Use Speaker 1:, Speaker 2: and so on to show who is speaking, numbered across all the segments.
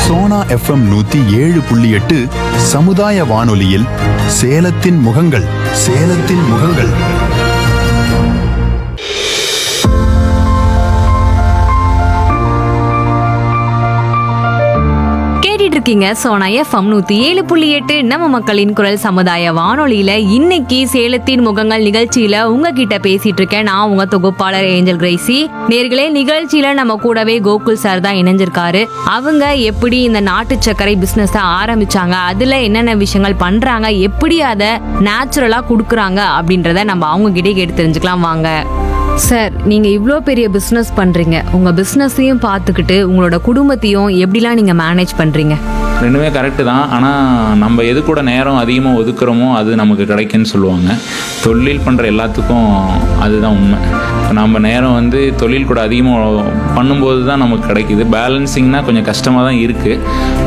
Speaker 1: Sona FM நூத்தி ஏழு புள்ளி எட்டு சமுதாய வானொலியில் சேலத்தின் முகங்கள் சேலத்தின் முகங்கள்
Speaker 2: கேட்டுட்டு இருக்கீங்க சோனா எஃப்எம் நூத்தி ஏழு புள்ளி எட்டு நம்ம மக்களின் குரல் சமுதாய வானொலியில இன்னைக்கு சேலத்தின் முகங்கள் நிகழ்ச்சியில உங்ககிட்ட பேசிட்டு இருக்கேன் நான் உங்க தொகுப்பாளர் ஏஞ்சல் கிரேசி நேர்களே நிகழ்ச்சியில நம்ம கூடவே கோகுல் சார் தான் இணைஞ்சிருக்காரு அவங்க எப்படி இந்த நாட்டு சர்க்கரை பிசினஸ் ஆரம்பிச்சாங்க அதுல என்னென்ன விஷயங்கள் பண்றாங்க எப்படி அதை நேச்சுரலா கொடுக்குறாங்க அப்படின்றத நம்ம அவங்க கிட்டே கேட்டு தெரிஞ்சுக்கலாம் வாங்க சார் நீங்க இவ்ளோ பெரிய பிசினஸ் பண்றீங்க உங்க பிசினஸையும் பார்த்துக்கிட்டு உங்களோட குடும்பத்தையும் எப்படிலாம் நீங்க மேனேஜ் பண்றீங்க
Speaker 3: ரெண்டுமே கரெக்டு தான் ஆனால் நம்ம எது கூட நேரம் அதிகமாக ஒதுக்குறோமோ அது நமக்கு கிடைக்குன்னு சொல்லுவாங்க தொழில் பண்ணுற எல்லாத்துக்கும் அதுதான் உண்மை இப்போ நம்ம நேரம் வந்து தொழில் கூட அதிகமாக பண்ணும்போது தான் நமக்கு கிடைக்குது பேலன்சிங்னா கொஞ்சம் கஷ்டமாக தான் இருக்குது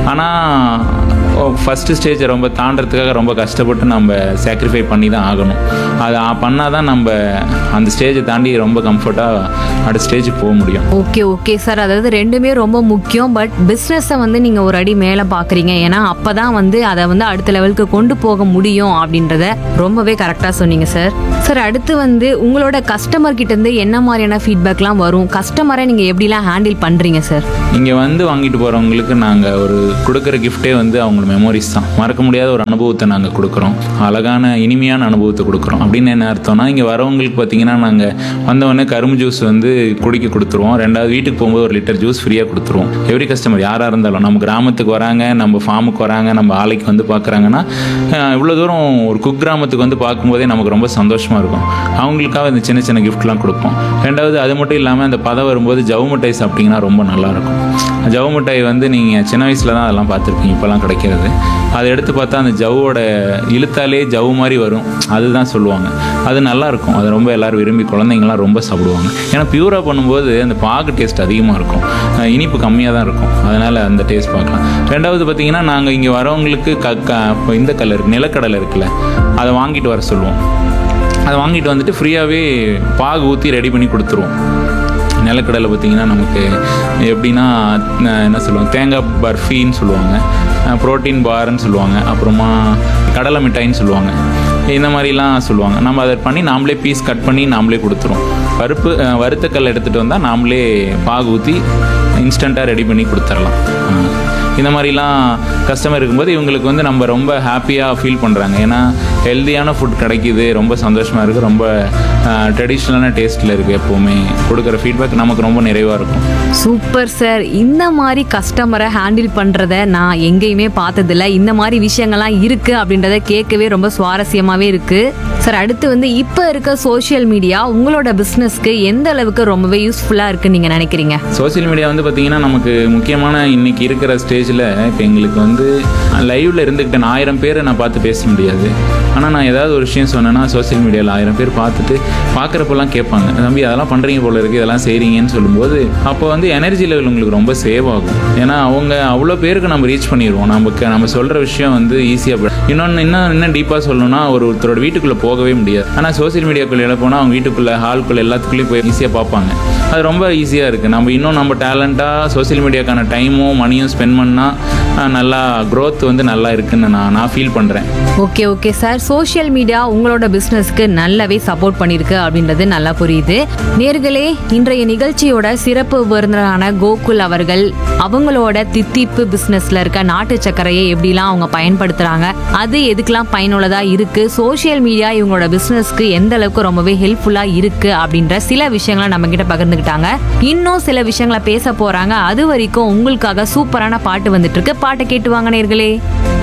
Speaker 3: ஆனால் ஃபஸ்ட்டு ஸ்டேஜை ரொம்ப தாண்டறதுக்காக ரொம்ப கஷ்டப்பட்டு நம்ம சாக்ரிஃபை பண்ணி தான் ஆகணும் அதை பண்ணால் தான் நம்ம அந்த ஸ்டேஜை தாண்டி ரொம்ப கம்ஃபர்ட்டாக அடுத்த ஸ்டேஜுக்கு போக முடியும்
Speaker 2: ஓகே ஓகே சார் அதாவது ரெண்டுமே ரொம்ப முக்கியம் பட் பிஸ்னஸை வந்து நீங்கள் ஒரு அடி மேலே பார்க்குறீங்க ஏன்னா அப்போ தான் வந்து அதை வந்து அடுத்த லெவலுக்கு கொண்டு போக முடியும் அப்படின்றத ரொம்பவே கரெக்டாக சொன்னீங்க சார் சார் அடுத்து வந்து உங்களோட கஸ்டமர் கிட்ட இருந்து என்ன மாதிரியான ஃபீட்பேக்லாம் வரும் கஸ்டமரை நீங்கள் எப்படிலாம் ஹேண்டில் பண்ணுறீங்க சார்
Speaker 3: இங்கே வந்து வாங்கிட்டு போகிறவங்களுக்கு நாங்கள் ஒரு கொடுக்குற கிஃப்ட்டே வந்து அவங்க மெமரிஸ் தான் மறக்க முடியாத ஒரு அனுபவத்தை நாங்கள் கொடுக்குறோம் அழகான இனிமையான அனுபவத்தை கொடுக்குறோம் அப்படின்னு என்ன அர்த்தம்னா இங்கே வரவங்களுக்கு பார்த்தீங்கன்னா நாங்கள் வந்தவொடனே கரும்பு ஜூஸ் வந்து குடிக்க கொடுத்துருவோம் ரெண்டாவது வீட்டுக்கு போகும்போது ஒரு லிட்டர் ஜூஸ் ஃப்ரீயாக கொடுத்துருவோம் எவ்ரி கஸ்டமர் யாராக இருந்தாலும் நம்ம கிராமத்துக்கு வராங்க நம்ம ஃபார்முக்கு வராங்க நம்ம ஆலைக்கு வந்து பார்க்குறாங்கன்னா இவ்வளோ தூரம் ஒரு குக் கிராமத்துக்கு வந்து பார்க்கும்போதே நமக்கு ரொம்ப சந்தோஷமாக இருக்கும் அவங்களுக்காக இந்த சின்ன சின்ன கிஃப்ட்லாம் கொடுப்போம் ரெண்டாவது அது மட்டும் இல்லாமல் அந்த பதம் வரும்போது ஜவு மிட்டாய் சாப்பிட்டிங்கன்னா ரொம்ப நல்லாயிருக்கும் ஜவு மிட்டாய் வந்து நீங்கள் சின்ன வயசில் தான் அதெல்லாம் பார்த்துருப்பீங்க இப்போலாம் கிடைக்கிறது அதை எடுத்து பார்த்தா அந்த ஜவ்வோட இழுத்தாலே ஜவு மாதிரி வரும் அதுதான் சொல்லுவாங்க அது நல்லா இருக்கும் அது ரொம்ப எல்லாரும் விரும்பி குழந்தைங்களாம் ரொம்ப சாப்பிடுவாங்க ஏன்னா பியூராக பண்ணும்போது அந்த பாகு டேஸ்ட் அதிகமாக இருக்கும் அஹ் இனிப்பு கம்மியாக தான் இருக்கும் அதனால் அந்த டேஸ்ட் பார்க்கலாம் ரெண்டாவது பார்த்தீங்கன்னா நாங்கள் இங்கே வரவங்களுக்கு க க இப்போ இந்த கலர் நிலக்கடலை இருக்குல்ல அதை வாங்கிட்டு வர சொல்லுவோம் அதை வாங்கிட்டு வந்துட்டு ஃப்ரீயாகவே பாகு ஊற்றி ரெடி பண்ணி கொடுத்துருவோம் நிலக்கடலை பார்த்தீங்கன்னா நமக்கு எப்படின்னா அஹ் என்ன சொல்லுவாங்க தேங்காய் பர்ஃபின்னு சொல்லுவாங்க ப்ரோட்டீன் பார்ன்னு சொல்லுவாங்க அப்புறமா கடலை மிட்டாயின்னு சொல்லுவாங்க இந்த மாதிரிலாம் சொல்லுவாங்க நம்ம அதை பண்ணி நாமளே பீஸ் கட் பண்ணி நாமளே கொடுத்துருவோம் பருப்பு அஹ் வறுத்தக்கல் எடுத்துகிட்டு வந்தால் நாமளே பாகு ஊற்றி இன்ஸ்டண்ட்டாக ரெடி பண்ணி கொடுத்துர்லாம் அஹ் இந்த மாதிரிலாம் கஸ்டமர் இருக்கும்போது இவங்களுக்கு வந்து நம்ம ரொம்ப ஹாப்பியாக ஃபீல் பண்ணுறாங்க ஏன்னா ஹெல்தியான ஃபுட் கிடைக்கிது ரொம்ப சந்தோஷமாக இருக்குது ரொம்ப ட்ரெடிஷ்னலான டேஸ்ட்டில் இருக்குது எப்போவுமே கொடுக்குற ஃபீட்பேக் நமக்கு ரொம்ப நிறைவாக இருக்கும்
Speaker 2: சூப்பர் சார் இந்த மாதிரி கஸ்டமரை ஹேண்டில் பண்றத நான் எங்கேயுமே பார்த்ததில்ல இந்த மாதிரி விஷயங்கள்லாம் இருக்கு அப்படின்றத கேட்கவே ரொம்ப சுவாரஸ்யமாவே இருக்கு சார் அடுத்து வந்து இப்போ இருக்க சோஷியல் மீடியா உங்களோட பிசினஸ்க்கு எந்த அளவுக்கு ரொம்பவே யூஸ்ஃபுல்லா இருக்குன்னு நீங்க நினைக்கிறீங்க
Speaker 3: சோஷியல் மீடியா வந்து பார்த்திங்கன்னா நமக்கு முக்கியமான இன்னைக்கு இருக்கிற ஸ்டேஜில் இப்போ எங்களுக்கு வந்து லைவில் இருந்துக்கிட்ட நான் ஆயிரம் பேரை நான் பார்த்து பேச முடியாது ஆனால் நான் ஏதாவது ஒரு விஷயம் சொன்னேன்னா சோஷியல் மீடியாவில் ஆயிரம் பேர் பார்த்துட்டு பார்க்குறப்பெல்லாம் கேட்பாங்க தம்பி அதெல்லாம் பண்ணுறீங்க போல இருக்குது இதெல்லாம் செய்கிறீங்கன்னு சொல்லும்போது அப்போ வந்து எனர்ஜி லெவல் உங்களுக்கு ரொம்ப சேவ் ஆகும் ஏன்னா அவங்க அவ்வளோ பேருக்கு நம்ம ரீச் பண்ணிடுவோம் நமக்கு நம்ம சொல்கிற விஷயம் வந்து ஈஸியாக இன்னொன்று இன்னும் இன்னும் டீப்பாக சொல்லணும்னா ஒரு ஒருத்தரோட வீட்டுக்குள்ளே போகவே முடியாது ஆனால் சோஷியல் மீடியாக்குள்ளே போனால் அவங்க வீட்டுக்குள்ளே ஹால்குள்ளே எல்லாத்துக்குள்ளேயும் போய் ஈஸியாக பார்ப்பாங்க அது ரொம்ப ஈஸியாக இருக்குது நம்ம இன்னும் நம்ம டேலண்ட்டாக சோஷியல் மீடியாக்கான டைமும் மணியும் ஸ்பெண்ட் பண்ணால் நல்லா growth வந்து நல்லா இருக்குன்னு நான் நான் ஃபீல் பண்ணுறேன்
Speaker 2: okay okay sir social media உங்களோட பிசினஸ்க்கு நல்லாவே சப்போர்ட் பண்ணிருக்கு அப்படின்றது நல்லா புரியுது நேர்களே இன்றைய நிகழ்ச்சியோட சிறப்பு விருந்தினரான கோகுல் அவர்கள் அவங்களோட தித்திப்பு பிசினஸ்ல இருக்க நாட்டு சர்க்கரையை எப்படிலாம் அவங்க பயன்படுத்துறாங்க அது எதுக்கெல்லாம் பயனுள்ளதா இருக்கு சோஷியல் மீடியா இவங்களோட பிசினஸ்க்கு எந்த அளவுக்கு ரொம்பவே ஹெல்ப்ஃபுல்லா இருக்கு அப்படின்ற சில விஷயங்களை நம்ம கிட்ட பகிர்ந்துக்கிட்டாங்க இன்னும் சில விஷயங்களை பேச போறாங்க அது வரைக்கும் உங்களுக்காக சூப்பரான பாட்டு வந்துட்டு இருக்கு பாட்டை கேட்டு வாங்க நேர்களே